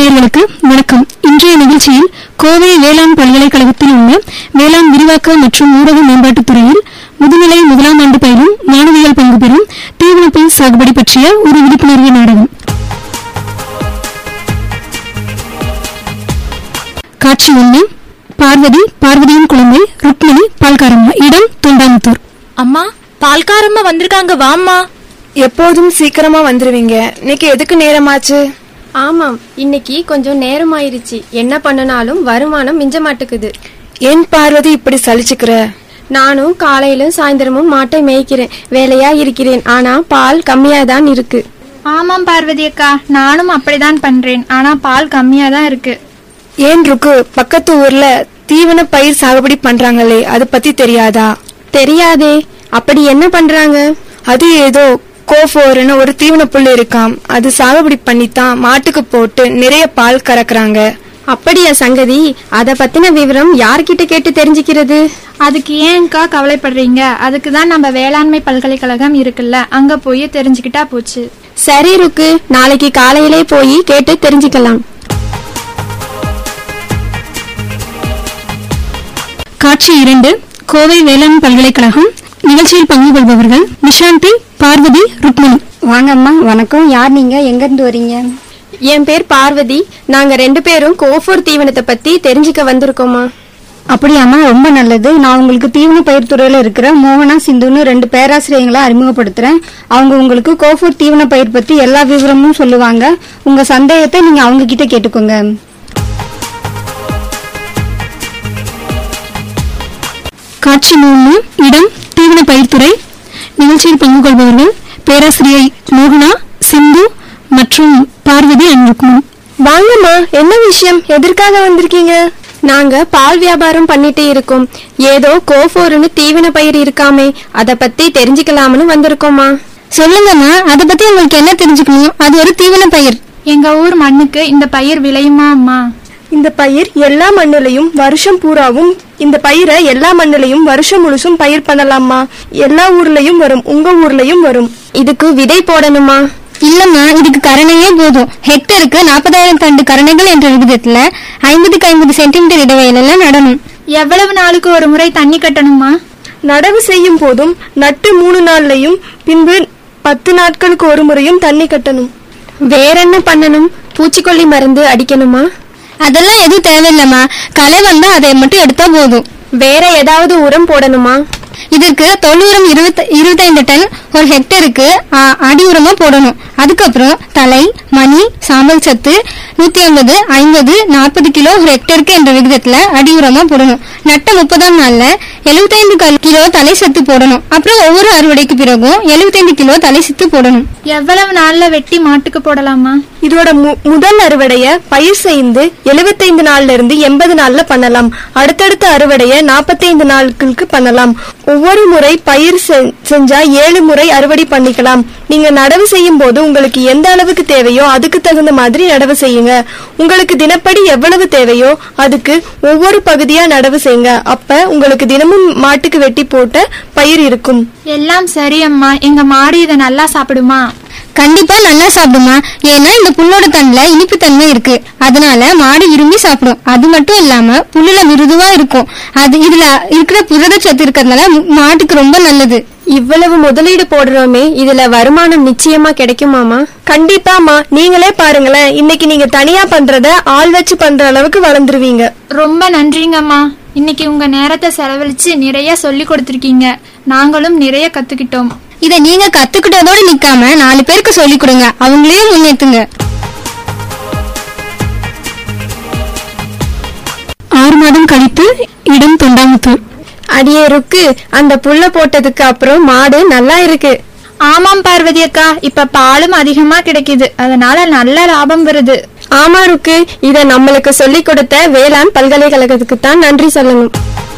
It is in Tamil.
நேயர்களுக்கு வணக்கம் இன்றைய நிகழ்ச்சியில் கோவை வேளாண் பல்கலைக்கழகத்தில் உள்ள வேளாண் விரிவாக்க மற்றும் ஊரக மேம்பாட்டுத் துறையில் முதுநிலை முதலாம் ஆண்டு பயிலும் மாணவிகள் பங்கு பெறும் தீவனப்பயிர் சாகுபடி பற்றிய ஒரு விழிப்புணர்வு நாடகம் காட்சி ஒன்று பார்வதி பார்வதியின் குழந்தை ருக்மிணி பால்காரம்மா இடம் தொண்டாமுத்தூர் அம்மா பால்காரம்மா வந்திருக்காங்க வாம்மா எப்போதும் சீக்கிரமா வந்துருவீங்க இன்னைக்கு எதுக்கு நேரமாச்சு ஆமாம் இன்னைக்கு கொஞ்சம் நேரம் ஆயிருச்சு என்ன பண்ணனாலும் வருமானம் மிஞ்ச மாட்டுக்குது ஏன் பார்வதி இப்படி சலிச்சுக்கிற நானும் காலையிலும் சாயந்தரமும் மாட்டை மேய்க்கிறேன் வேலையா இருக்கிறேன் ஆனா பால் கம்மியா தான் இருக்கு ஆமாம் பார்வதி அக்கா நானும் அப்படிதான் பண்றேன் ஆனா பால் கம்மியா தான் இருக்கு ஏன் ருக்கு பக்கத்து ஊர்ல தீவன பயிர் சாகுபடி பண்றாங்களே அது பத்தி தெரியாதா தெரியாதே அப்படி என்ன பண்றாங்க அது ஏதோ கோஃபோர்னு ஒரு தீவன புல் இருக்காம் அது சாகுபடி பண்ணித்தான் மாட்டுக்கு போட்டு நிறைய பால் கறக்குறாங்க அப்படியா சங்கதி அத பத்தின விவரம் யார்கிட்ட கேட்டு தெரிஞ்சுக்கிறது அதுக்கு ஏன்க்கா கவலைப்படுறீங்க அதுக்கு தான் நம்ம வேளாண்மை பல்கலைக்கழகம் இருக்குல்ல அங்க போய் தெரிஞ்சுக்கிட்டா போச்சு சரி ருக்கு நாளைக்கு காலையிலே போய் கேட்டு தெரிஞ்சுக்கலாம் காட்சி இரண்டு கோவை வேளாண் பல்கலைக்கழகம் நிகழ்ச்சியில் பங்கு கொள்பவர்கள் நிஷாந்தி பார்வதி ருக்மிணி வாங்கம்மா வணக்கம் யார் நீங்க எங்க இருந்து வரீங்க என் பேர் பார்வதி நாங்க ரெண்டு பேரும் கோஃபோர் தீவனத்தை பத்தி தெரிஞ்சுக்க வந்திருக்கோமா அப்படியாம்மா ரொம்ப நல்லது நான் உங்களுக்கு தீவன பயிர் துறையில இருக்கிற மோகனா சிந்துன்னு ரெண்டு பேராசிரியர்களை அறிமுகப்படுத்துறேன் அவங்க உங்களுக்கு கோஃபூர் தீவன பயிர் பத்தி எல்லா விவரமும் சொல்லுவாங்க உங்க சந்தேகத்தை நீங்க அவங்க கிட்ட கேட்டுக்கோங்க காட்சி மூணு இடம் தீவன பயிர்த்துறை நிகழ்ச்சியில் பங்கு கொள்பவர்கள் பேராசிரியை மோகனா சிந்து மற்றும் பார்வதி அண்ட் ருக்மிணி வாங்கம்மா என்ன விஷயம் எதற்காக வந்திருக்கீங்க நாங்க பால் வியாபாரம் பண்ணிட்டே இருக்கோம் ஏதோ கோஃபோர்னு தீவன பயிர் இருக்காமே அத பத்தி தெரிஞ்சுக்கலாம்னு வந்திருக்கோமா சொல்லுங்கம்மா அதை பத்தி உங்களுக்கு என்ன தெரிஞ்சுக்கணும் அது ஒரு தீவன பயிர் எங்க ஊர் மண்ணுக்கு இந்த பயிர் விளையுமா அம்மா இந்த பயிர் எல்லா மண்ணுலையும் வருஷம் பூராவும் இந்த பயிரை எல்லா மண்ணுலையும் வருஷம் முழுசும் பயிர் பண்ணலாமா எல்லா ஊர்லயும் வரும் உங்க ஊர்லயும் வரும் இதுக்கு விதை போடணுமா இல்லம்மா இதுக்கு கரணையே போதும் ஹெக்டருக்கு நாற்பதாயிரம் தண்டு கரணைகள் என்ற விகிதத்துல ஐம்பதுக்கு ஐம்பது சென்டிமீட்டர் இடைவெளியில நடணும் எவ்வளவு நாளுக்கு ஒரு முறை தண்ணி கட்டணுமா நடவு செய்யும் போதும் நட்டு மூணு நாள்லயும் பின்பு பத்து நாட்களுக்கு ஒரு முறையும் தண்ணி கட்டணும் வேற என்ன பண்ணணும் பூச்சிக்கொல்லி மருந்து அடிக்கணுமா அதெல்லாம் எதுவும் தேவையில்லம்மா களை வந்தா அதை மட்டும் எடுத்தா போதும் வேற ஏதாவது உரம் போடணுமா இதுக்கு தொண்ணூறும் இருபத்தி இருபத்தைந்து டன் ஒரு ஹெக்டருக்கு ஆ, அடி உரமா போடணும் அதுக்கப்புறம் தலை மணி சாம்பல் சத்து நூத்தி ஐம்பது ஐம்பது நாற்பது கிலோ ஒரு ஹெக்டருக்கு என்ற விகிதத்துல அடி உரமா போடணும் நட்ட முப்பதாம் நாள்ல எழுபத்தைந்து கிலோ தலை சத்து போடணும் அப்புறம் ஒவ்வொரு அறுவடைக்கு பிறகும் எழுபத்தைந்து கிலோ தலை சத்து போடணும் எவ்வளவு நாள்ல வெட்டி மாட்டுக்கு போடலாமா இதோட மு- முதல் அறுவடைய பயிர் செய்து எழுபத்தைந்து நாள்ல இருந்து எண்பது நாள்ல பண்ணலாம் அடுத்தடுத்த அறுவடைய நாற்பத்தைந்து நாட்களுக்கு பண்ணலாம் ஒவ்வொரு முறை பயிர் செ- செஞ்சா ஏழு முறை அறுவடை பண்ணிக்கலாம் நீங்க நடவு செய்யும் போது உங்களுக்கு எந்த அளவுக்கு தேவையோ அதுக்கு தகுந்த மாதிரி நடவு செய்யுங்க உங்களுக்கு தினப்படி எவ்வளவு தேவையோ அதுக்கு ஒவ்வொரு பகுதியா நடவு செய்யுங்க அப்ப உங்களுக்கு தினமும் மாட்டுக்கு வெட்டி போட்ட பயிர் இருக்கும் எல்லாம் சரி அம்மா எங்க மாடு இதை நல்லா சாப்பிடுமா கண்டிப்பா நல்லா சாப்பிடுமா ஏன்னா இந்த புல்லோட தன்ல இனிப்பு தன்மை இருக்கு அதனால மாடு விரும்பி சாப்பிடும் அது மட்டும் இல்லாம புல்லுல மிருதுவா இருக்கும் அது இதுல இருக்கிற புரதச்சத்து இருக்கிறதுனால மு- மாட்டுக்கு ரொம்ப நல்லது இவ்வளவு முதலீடு போடுறோமே இதுல வருமானம் நிச்சயமா கிடைக்குமாமா கண்டிப்பாமா நீங்களே பாருங்களேன் இன்னைக்கு நீங்க தனியா பண்றத ஆள் வச்சு பண்ற அளவுக்கு வளர்ந்துருவீங்க ரொம்ப நன்றிங்கம்மா இன்னைக்கு உங்க நேரத்தை செலவழிச்சு நிறைய சொல்லி கொடுத்திருக்கீங்க நாங்களும் நிறைய கத்துக்கிட்டோம் இத நீங்க கத்துக்கிட்டதோட நிக்காம நாலு பேருக்கு சொல்லி கொடுங்க அவங்களையும் முன்னேத்துங்க ஆறு மாதம் கழித்து இடம் தொண்டாமுத்தூர் அடியே ருக்கு அந்த புல்ல போட்டதுக்கு அப்புறம் மாடு நல்லா இருக்கு ஆமாம் பார்வதி அக்கா இப்ப பாலும் அதிகமா கிடைக்குது அதனால நல்ல லாபம் வருது ஆமா ருக்கு இத நம்மளுக்கு சொல்லி கொடுத்த வேளாண் பல்கலைக்கழகத்துக்கு தான் நன்றி சொல்லணும்